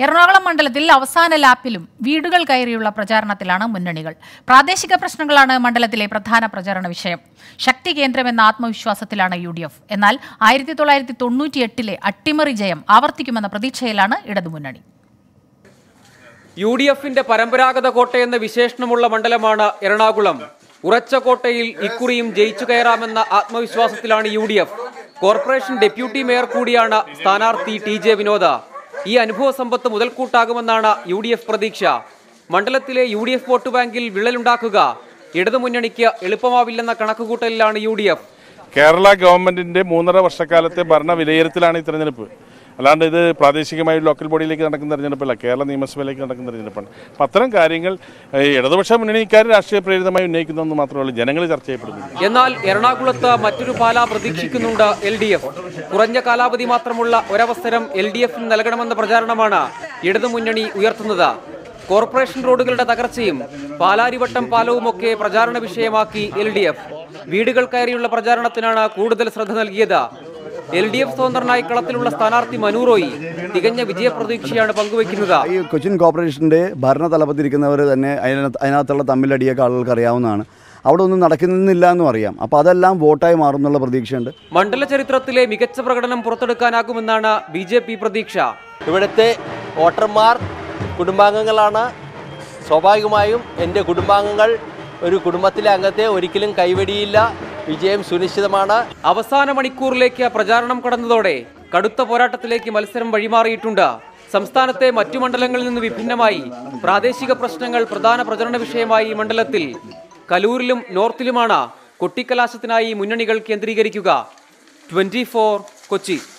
എറണാകുളം മണ്ഡലത്തിൽ അവസാന ലാപ്പിലും വീടുകൾ കയറിയുള്ള പ്രചാരണത്തിലാണ് മുന്നണികൾ പ്രാദേശിക പ്രശ്നങ്ങളാണ് മണ്ഡലത്തിലെ പ്രധാന പ്രചാരണ വിഷയം ശക്തി കേന്ദ്രമെന്ന ആത്മവിശ്വാസത്തിലാണ് യു ഡി എഫ് എന്നാൽ ആയിരത്തി തൊള്ളായിരത്തി തൊണ്ണൂറ്റിയെട്ടിലെ അട്ടിമറി ജയം ആവർത്തിക്കുമെന്ന പ്രതീക്ഷയിലാണ് ഇടതുമുന്നണി യു ഡി എഫിന്റെ പരമ്പരാഗത കോട്ടയെന്ന വിശേഷണമുള്ള മണ്ഡലമാണ് എറണാകുളം ഉറച്ച കോട്ടയിൽ ഇക്കുറിയും ജയിച്ചു കയറാമെന്ന ആത്മവിശ്വാസത്തിലാണ് U D F corporation deputy mayor കൂടിയാണ് സ്ഥാനാർത്ഥി ടി ജെ വിനോദ ഈ അനുഭവ സമ്പത്ത് മുതൽക്കൂട്ടാകുമെന്നാണ് യു ഡി എഫ് പ്രതീക്ഷ മണ്ഡലത്തിലെ യു ഡി എഫ് വോട്ട് ബാങ്കിൽ വിള്ളലുണ്ടാക്കുക ഇടതുമുന്നണിക്ക് എളുപ്പമാവില്ലെന്ന കണക്കുകൂട്ടലിലാണ് യു ഡി എഫ് കേരള ഗവൺമെന്റിന്റെ മൂന്നര വർഷക്കാലത്തെ ഭരണ വിലയിരുത്തലാണ് ഈ തെരഞ്ഞെടുപ്പ് അല്ലാണ്ട് ഇത് പ്രാദേശികമായി ലോക്കൽ ബോഡിയിലേക്ക് നടക്കുന്ന തെരഞ്ഞെടുപ്പല്ല കേരള നിയമസഭയിലേക്ക് നടക്കുന്ന തെരഞ്ഞെടുപ്പാണ് അപ്പം അത്തരം കാര്യങ്ങൾ ഏഹ്, ഇടതുപക്ഷ മുന്നണിക്കാർ രാഷ്ട്രീയ പ്രേരിതമായി ഉന്നയിക്കുന്നതെന്ന് മാത്രമേ ഉള്ളൂ ജനങ്ങൾ ചർച്ച ചെയ്യപ്പെടുന്നു എന്നാൽ എറണാകുളത്ത് മറ്റൊരു പാല പ്രതീക്ഷിക്കുന്നുണ്ട് എൽ ഡി എഫ് കുറഞ്ഞ കാലാവധി മാത്രമുള്ള ഒരവസരം എൽ ഡി എഫിന് നൽകണമെന്ന പ്രചാരണമാണ് ഇടതുമുന്നണി ഉയർത്തുന്നത് കോർപ്പറേഷൻ റോഡുകളുടെ തകർച്ചയും പാലാരിവട്ടം പാലവുമൊക്കെ പ്രചാരണ വിഷയമാക്കി എൽ ഡി എഫ് വീടുകൾ കയറിയുള്ള പ്രചാരണത്തിനാണ് കൂടുതൽ ശ്രദ്ധ നൽകിയത് എൽ ഡി എഫ് സ്വതന്ത്രനായി കളത്തിലുള്ള സ്ഥാനാർത്ഥി മനൂറോയി തികഞ്ഞ വിജയപ്രതീക്ഷയാണ് പങ്കുവയ്ക്കുന്നത് ഈ കൊച്ചിൻ കോർപ്പറേഷൻ്റെ ഭരണതലപ്പത്തിരിക്കുന്നവർ തന്നെ അതിനകത്ത് അതിനകത്തുള്ള തമ്മിലടിയൊക്കെ ആളുകൾക്ക് അറിയാവുന്നതാണ് അവിടെ ഒന്നും നടക്കുന്നില്ല എന്നും അറിയാം അപ്പോൾ അതെല്ലാം വോട്ടായി മാറുന്നുള്ള പ്രതീക്ഷയുണ്ട് മണ്ഡല ചരിത്രത്തിലെ മികച്ച പ്രകടനം പുറത്തെടുക്കാനാകുമെന്നാണ് ബി ജെ പി പ്രതീക്ഷ ഇവിടുത്തെ വോട്ടർമാർ കുടുംബാംഗങ്ങളാണ് സ്വാഭാവികമായും എൻ്റെ കുടുംബാംഗങ്ങൾ ഒരു കുടുംബത്തിലെ അംഗത്തെ ഒരിക്കലും കൈവെടിയില്ല വിജയം സുനിശ്ചിതമാണ് അവസാന മണിക്കൂറിലേക്ക് പ്രചാരണം കടന്നതോടെ കടുത്ത പോരാട്ടത്തിലേക്ക് മത്സരം വഴിമാറിയിട്ടുണ്ട് സംസ്ഥാനത്തെ മറ്റു മണ്ഡലങ്ങളിൽ നിന്ന് വിഭിന്നമായി പ്രാദേശിക പ്രശ്നങ്ങൾ പ്രധാന പ്രചരണ വിഷയമായി ഈ മണ്ഡലത്തിൽ കലൂരിലും നോർത്തിലുമാണ് കൊട്ടിക്കലാശത്തിനായി മുന്നണികൾ കേന്ദ്രീകരിക്കുക ട്വന്റി കൊച്ചി